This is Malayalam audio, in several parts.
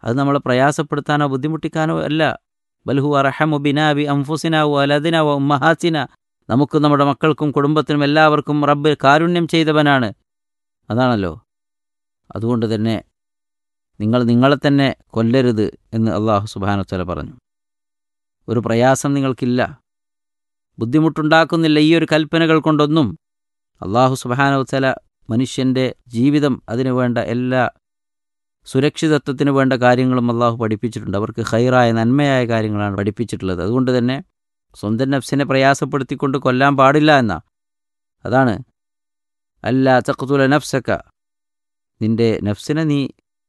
അത് നമ്മളെ പ്രയാസപ്പെടുത്താനോ ബുദ്ധിമുട്ടിക്കാനോ അല്ല ബൽഹു അറഹമു ബിനാബി അംഫുസിന വലദിന വ ഉമ്മഹാസിന നമുക്ക് നമ്മുടെ മക്കൾക്കും കുടുംബത്തിനും എല്ലാവർക്കും റബ്ബ് കാരുണ്യം ചെയ്തവനാണ് അതാണല്ലോ അതുകൊണ്ട് തന്നെ നിങ്ങൾ നിങ്ങളെ തന്നെ കൊല്ലരുത് എന്ന് അള്ളാഹു സുബാനുത്തല പറഞ്ഞു ഒരു പ്രയാസം നിങ്ങൾക്കില്ല ബുദ്ധിമുട്ടുണ്ടാക്കുന്നില്ല ഈ ഒരു കൽപ്പനകൾ കൊണ്ടൊന്നും അള്ളാഹു സുബാനുത്തല മനുഷ്യൻ്റെ ജീവിതം അതിനു വേണ്ട എല്ലാ സുരക്ഷിതത്വത്തിന് വേണ്ട കാര്യങ്ങളും അള്ളാഹു പഠിപ്പിച്ചിട്ടുണ്ട് അവർക്ക് ഹൈറായ നന്മയായ കാര്യങ്ങളാണ് പഠിപ്പിച്ചിട്ടുള്ളത് അതുകൊണ്ട് തന്നെ സ്വന്തം നഫ്സിനെ പ്രയാസപ്പെടുത്തിക്കൊണ്ട് കൊല്ലാൻ പാടില്ല എന്നാ അതാണ് അല്ല തഖ്തുല നഫ്സക്ക നിന്റെ നഫ്സിനെ നീ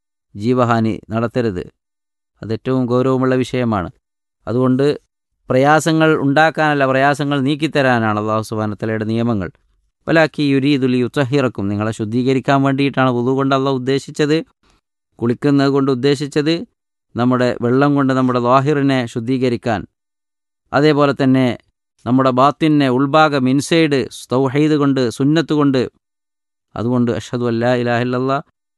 ജീവഹാനി നടത്തരുത് അതേറ്റവും ഗൗരവമുള്ള വിഷയമാണ് അതുകൊണ്ട് പ്രയാസങ്ങൾ ഉണ്ടാക്കാനല്ല പ്രയാസങ്ങൾ നീക്കിത്തരാനാണ് അള്ളാഹു സുബാനത്തലയുടെ നിയമങ്ങൾ വലാക്കി യുരീദുലി യുത്തഹിറക്കും നിങ്ങളെ ശുദ്ധീകരിക്കാൻ വേണ്ടിയിട്ടാണ് വുതു കൊണ്ട് അള്ളാഹ് ഉദ്ദേശിച്ചത് കുളിക്കുന്നത് കൊണ്ട് ഉദ്ദേശിച്ചത് നമ്മുടെ വെള്ളം കൊണ്ട് നമ്മുടെ ലാഹിറിനെ ശുദ്ധീകരിക്കാൻ അതേപോലെ തന്നെ നമ്മുടെ ബാത്തിനെ ഉൾഭാഗം ഇൻസൈഡ് തൗഹീദ് കൊണ്ട് സുന്നത്ത് കൊണ്ട് അതുകൊണ്ട് അഷദു അല്ലാ ഇലാഹില്ല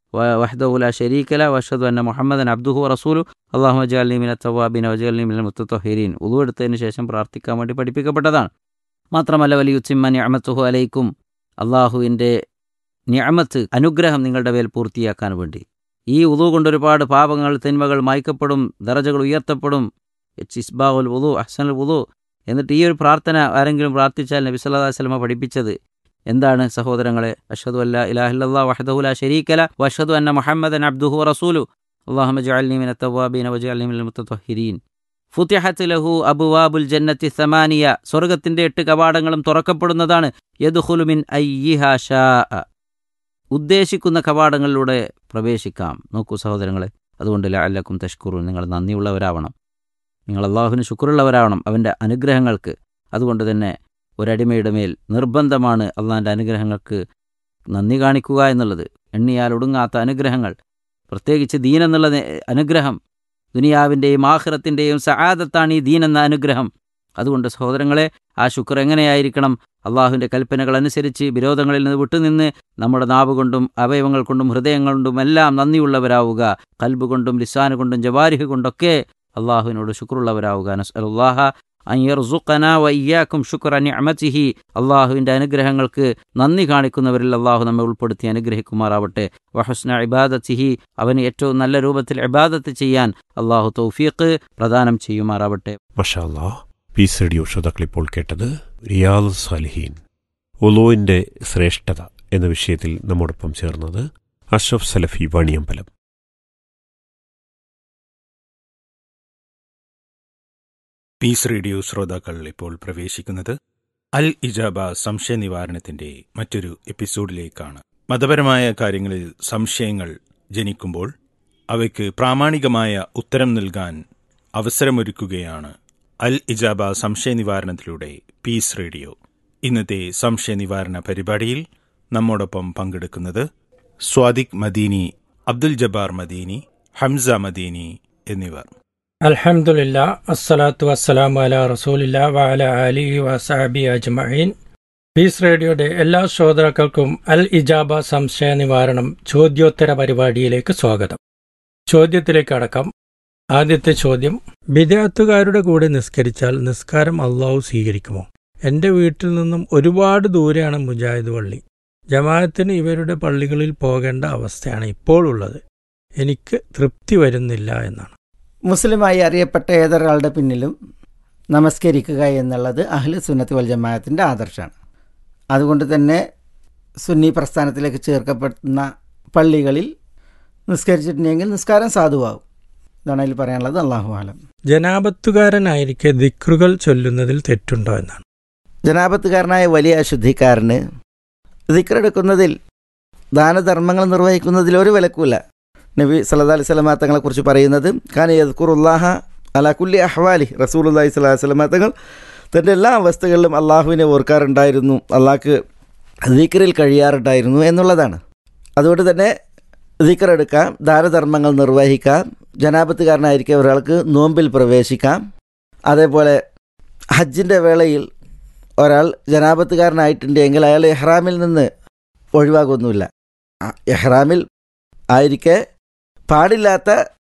വഹദുല ഷരീക്കല വഷദു അന്ന മുഹമ്മദൻ അബ്ദുഹു റസൂലു അള്ളാഹു അജാലിമിന തവാബിൻ വജാലിമിൻ മുത്തഹീരീൻ ഉളു എടുത്തതിന് ശേഷം പ്രാർത്ഥിക്കാൻ വേണ്ടി പഠിപ്പിക്കപ്പെട്ടതാണ് മാത്രമല്ല വലിയ ഉച്ചിമ്മ നിയമത്തുഹു അലൈക്കും അള്ളാഹുവിൻ്റെ നിയമത്ത് അനുഗ്രഹം നിങ്ങളുടെ മേൽ പൂർത്തിയാക്കാൻ വേണ്ടി ഈ ഉദു കൊണ്ട് ഒരുപാട് പാപങ്ങൾ തിന്മകൾ മായ്ക്കപ്പെടും ദറജകൾ ഉയർത്തപ്പെടും ചിസ്ബാഉൽ ഉദു അഹ്സനുൽ ഉദു എന്നിട്ട് ഈ ഒരു പ്രാർത്ഥന ആരെങ്കിലും പ്രാർത്ഥിച്ചാൽ നബി സല്ലല്ലാഹു അലൈഹി വസല്ലമ പഠിപ്പിച്ചത് എന്താണ് സഹോദരങ്ങളെ അഷദു അല്ല ഇലാഹില്ലാ വഹദഹുല ഷരീക്കല വഷദു അന്ന മുഹമ്മദൻ അബ്ദുഹു റസൂലു അള്ളാഹുമ ജഅൽനി മിന തവാബീന വജഅൽനി മിനൽ മുത്തത്വഹിരീൻ ഫുത്തിഹത്ത് ലഹു അബുവാബുൽ ജന്നത്തി സമാനിയ സ്വർഗത്തിന്റെ എട്ട് കവാടങ്ങളും തുറക്കപ്പെടുന്നതാണ് യദ്ഖുലു മിൻ അയ്യിഹാ ഷാ ഉദ്ദേശിക്കുന്ന കവാടങ്ങളിലൂടെ പ്രവേശിക്കാം നോക്കൂ സഹോദരങ്ങളെ അതുകൊണ്ട് ലഅല്ലക്കും തഷ്കുറു നിങ്ങൾ നന്ദിയുള്ളവരാവണം നിങ്ങൾ അള്ളാഹുവിന് ശുക്രുള്ളവരാവണം അവൻ്റെ അനുഗ്രഹങ്ങൾക്ക് അതുകൊണ്ട് തന്നെ ഒരടിമയുടെ മേൽ നിർബന്ധമാണ് അള്ളാഹിൻ്റെ അനുഗ്രഹങ്ങൾക്ക് നന്ദി കാണിക്കുക എന്നുള്ളത് എണ്ണിയാൽ ഒടുങ്ങാത്ത അനുഗ്രഹങ്ങൾ പ്രത്യേകിച്ച് ദീൻ എന്നുള്ള അനുഗ്രഹം ദുനിയാവിൻ്റെയും ആഹ്റത്തിൻ്റെയും സഹാദത്താണ് ഈ ദീൻ എന്ന അനുഗ്രഹം അതുകൊണ്ട് സഹോദരങ്ങളെ ആ ശുക്ർ എങ്ങനെയായിരിക്കണം അള്ളാഹുവിൻ്റെ കൽപ്പനകൾ അനുസരിച്ച് വിരോധങ്ങളിൽ നിന്ന് വിട്ടുനിന്ന് നമ്മുടെ നാവ് കൊണ്ടും അവയവങ്ങൾ കൊണ്ടും ഹൃദയങ്ങൾ കൊണ്ടും എല്ലാം നന്ദിയുള്ളവരാവുക കൽബ് കൊണ്ടും ലിസാന് കൊണ്ടും ജവാരിഹ് കൊണ്ടൊക്കെ അള്ളാഹുവിനോട് ശുക്രുള്ളവരാവുക നസ്അലുല്ലാഹ അയ്യർസുഖന വയ്യാക്കും ശുക്ര നിഅമതിഹി അള്ളാഹുവിൻ്റെ അനുഗ്രഹങ്ങൾക്ക് നന്ദി കാണിക്കുന്നവരിൽ അള്ളാഹു നമ്മെ ഉൾപ്പെടുത്തി അനുഗ്രഹിക്കുമാറാവട്ടെ വഹസ്ന ഇബാദത്തിഹി അവന് ഏറ്റവും നല്ല രൂപത്തിൽ ഇബാദത്ത് ചെയ്യാൻ അള്ളാഹു തൗഫീഖ് പ്രദാനം ചെയ്യുമാറാവട്ടെ മഷാല്ലാ പീസ് റേഡിയോ ശ്രോതാക്കളിപ്പോൾ കേട്ടത് റിയാൽ സാലിഹീൻ ഒലോയിൻ്റെ ശ്രേഷ്ഠത എന്ന വിഷയത്തിൽ നമ്മോടൊപ്പം ചേർന്നത് അഷ്റഫ് സലഫി വാണിയമ്പലം പീസ് റേഡിയോ ശ്രോതാക്കൾ ഇപ്പോൾ പ്രവേശിക്കുന്നത് അൽ ഇജാബ സംശയ നിവാരണത്തിന്റെ മറ്റൊരു എപ്പിസോഡിലേക്കാണ് മതപരമായ കാര്യങ്ങളിൽ സംശയങ്ങൾ ജനിക്കുമ്പോൾ അവയ്ക്ക് പ്രാമാണികമായ ഉത്തരം നൽകാൻ അവസരമൊരുക്കുകയാണ് അൽ ഇജാബ സംശയ നിവാരണത്തിലൂടെ പീസ് റേഡിയോ ഇന്നത്തെ സംശയ നിവാരണ പരിപാടിയിൽ നമ്മോടൊപ്പം പങ്കെടുക്കുന്നത് സ്വാദിഖ് മദീനി അബ്ദുൽ ജബ്ബാർ മദീനി ഹംസ മദീനി എന്നിവർ അൽഹംദുലില്ല അസ്സലാത്തു വസ്സലാമു അല റസൂലില്ല വഅല അലിഹി വസഹബി അജ്മഈൻ പീസ് റേഡിയോയുടെ എല്ലാ ശ്രോതാക്കൾക്കും അൽ ഇജാബ സംശയ നിവാരണം ചോദ്യോത്തര പരിപാടിയിലേക്ക് സ്വാഗതം ചോദ്യത്തിലേക്ക് അടക്കം ആദ്യത്തെ ചോദ്യം ബിദാത്തുകാരുടെ കൂടെ നിസ്കരിച്ചാൽ നിസ്കാരം അള്ളാഹു സ്വീകരിക്കുമോ എന്റെ വീട്ടിൽ നിന്നും ഒരുപാട് ദൂരെയാണ് മുജാഹിദ് പള്ളി ജമാഅത്തിന് ഇവരുടെ പള്ളികളിൽ പോകേണ്ട അവസ്ഥയാണ് ഇപ്പോൾ ഉള്ളത് എനിക്ക് തൃപ്തി വരുന്നില്ല എന്നാണ് മുസ്ലിമായി അറിയപ്പെട്ട ഏതൊരാളുടെ പിന്നിലും നമസ്കരിക്കുക എന്നുള്ളത് അഹ്ലു സുന്നത്ത് വൽ ജമാഅത്തിൻ്റെ ആദർശമാണ് അതുകൊണ്ട് തന്നെ സുന്നി പ്രസ്ഥാനത്തിലേക്ക് ചേർക്കപ്പെടുന്ന പള്ളികളിൽ നിസ്കരിച്ചിട്ടുണ്ടെങ്കിൽ നിസ്കാരം സാധുവാകും ഇതാണ് അതിൽ പറയാനുള്ളത് അള്ളാഹു ആലം ജനാപത്തുകാരനായിരിക്കെ ദിക്റുകൾ ചൊല്ലുന്നതിൽ തെറ്റുണ്ടോ എന്നാണ് ജനാപത്തുകാരനായ വലിയ അശുദ്ധിക്കാരന് ദിക്റെടുക്കുന്നതിൽ ദാനധർമ്മങ്ങൾ നിർവഹിക്കുന്നതിൽ ഒരു വിലക്കുമില്ല നബി സല്ലാ അലൈഹി സ്വലമാ തങ്ങളെക്കുറിച്ച് പറയുന്നത് ഖാൻ യദ്ഖുറുല്ലാഹ അല കുല്ലി അഹ്വാലി റസൂൽ അള്ളാഹി സ്വലാഹു സ്വലമാ തങ്ങൾ തൻ്റെ എല്ലാ അവസ്ഥകളിലും അള്ളാഹുവിനെ ഓർക്കാറുണ്ടായിരുന്നു അള്ളാഹ്ക്ക് ദിക്കറിൽ കഴിയാറുണ്ടായിരുന്നു എന്നുള്ളതാണ് അതുകൊണ്ട് തന്നെ ദിക്കർ എടുക്കാം ദാനധർമ്മങ്ങൾ നിർവഹിക്കാം ജനാപത്തുകാരനായിരിക്കും ഒരാൾക്ക് നോമ്പിൽ പ്രവേശിക്കാം അതേപോലെ ഹജ്ജിൻ്റെ വേളയിൽ ഒരാൾ ജനാപത്തുകാരനായിട്ടുണ്ടെങ്കിൽ അയാൾ എഹ്റാമിൽ നിന്ന് ഒഴിവാകൊന്നുമില്ല എഹ്റാമിൽ ആയിരിക്കെ പാടില്ലാത്ത